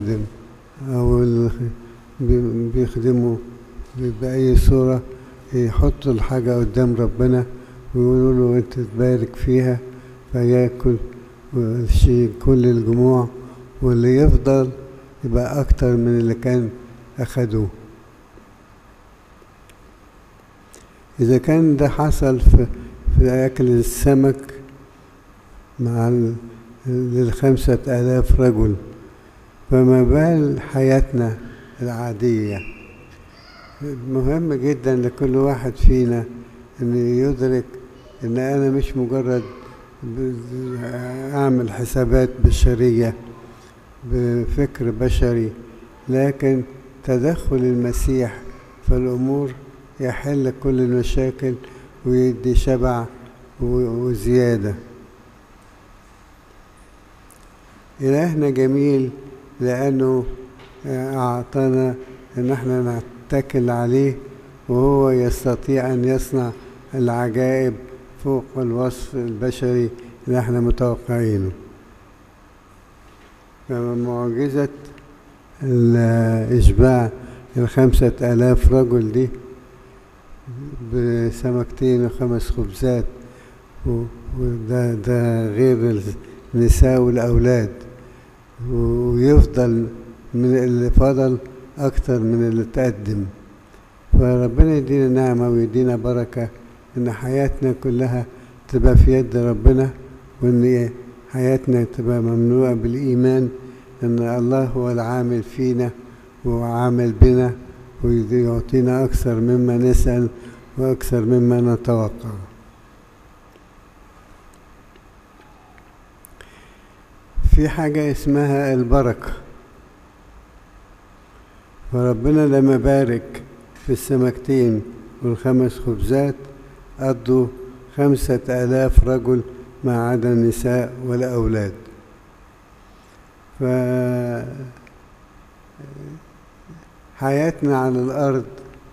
بيخدم أو ال- بي- بيخدموا بأي صورة يحطوا الحاجة قدام ربنا ويقولوا له أنت تبارك فيها فياكل ويشيل كل الجموع واللي يفضل يبقى أكتر من اللي كان أخدوه إذا كان ده حصل في, في أكل السمك مع ال- للخمسة آلاف رجل فما بال حياتنا العادية مهم جدا لكل واحد فينا أن يدرك أن أنا مش مجرد ب- أعمل حسابات بشرية بفكر بشري لكن تدخل المسيح في الأمور يحل كل المشاكل ويدي شبع و- وزيادة إلهنا جميل لأنه أعطانا أن احنا نتكل عليه وهو يستطيع أن يصنع العجائب فوق الوصف البشري اللي احنا متوقعينه فمعجزة الإشباع الخمسة آلاف رجل دي بسمكتين وخمس خبزات و- وده ده غير النساء والأولاد ويفضل من اللي فضل أكتر من اللي تقدم فربنا يدينا نعمة ويدينا بركة إن حياتنا كلها تبقى في يد ربنا وإن حياتنا تبقى مملوءة بالإيمان إن الله هو العامل فينا وعامل بنا ويعطينا أكثر مما نسأل وأكثر مما نتوقع في حاجة اسمها البركة فربنا لما بارك في السمكتين والخمس خبزات قضوا خمسة آلاف رجل ما عدا النساء والأولاد ف حياتنا على الأرض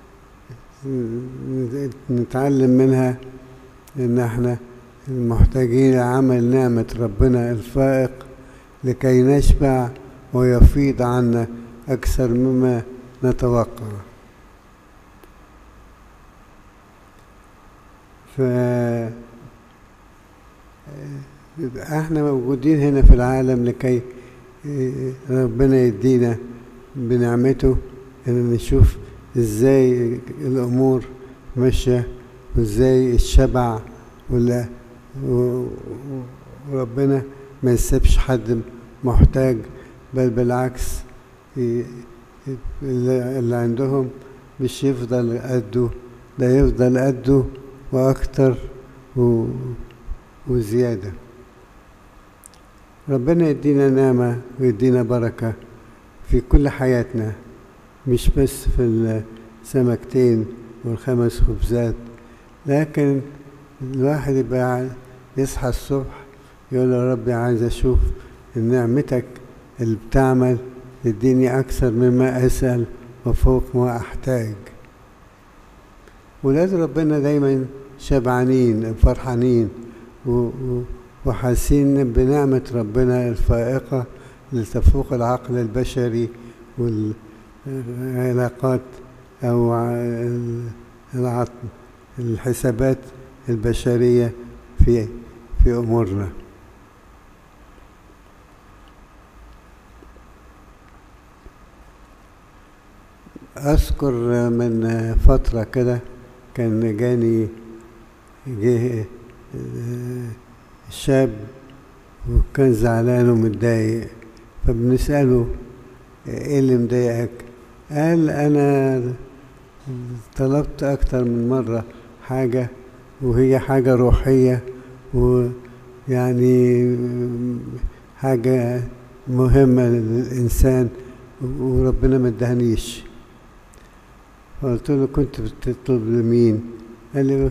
نتعلم منها إن احنا محتاجين لعمل نعمة ربنا الفائق لكي نشبع ويفيض عنا أكثر مما نتوقع ف احنا موجودين هنا في العالم لكي ربنا يدينا بنعمته ان نشوف ازاي الامور ماشيه وازاي الشبع ولا و- و- وربنا ما يسيبش حد محتاج بل بالعكس ي- اللي اللي عندهم مش يفضل قده ده يفضل قده واكتر و- وزياده ربنا يدينا نعمه ويدينا بركه في كل حياتنا مش بس في السمكتين والخمس خبزات لكن الواحد يبقى يصحى الصبح يقول يا ربي عايز اشوف نعمتك اللي بتعمل تديني اكثر مما اسال وفوق ما احتاج ولاد ربنا دايما شبعانين فرحانين و- و- وحاسين بنعمة ربنا الفائقة اللي تفوق العقل البشري والعلاقات أو ع- العط- الحسابات البشرية في في أمورنا أذكر من فترة كده كان جاني جه شاب وكان زعلان ومتضايق فبنسأله ايه اللي مضايقك قال انا طلبت اكتر من مرة حاجة وهي حاجة روحية ويعني حاجة مهمة للإنسان وربنا ما ادهنيش فقلت له كنت بتطلب لمين قال لي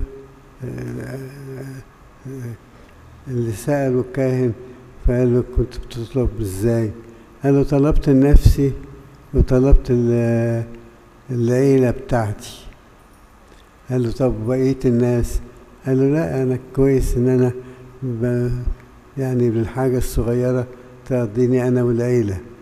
اللي سأله الكاهن فقال له كنت بتطلب ازاي قال له طلبت لنفسي وطلبت ال- العيلة بتاعتي قال له طب بقية الناس قال له لا أنا كويس إن أنا ب- يعني بالحاجة الصغيرة تقضيني أنا والعيلة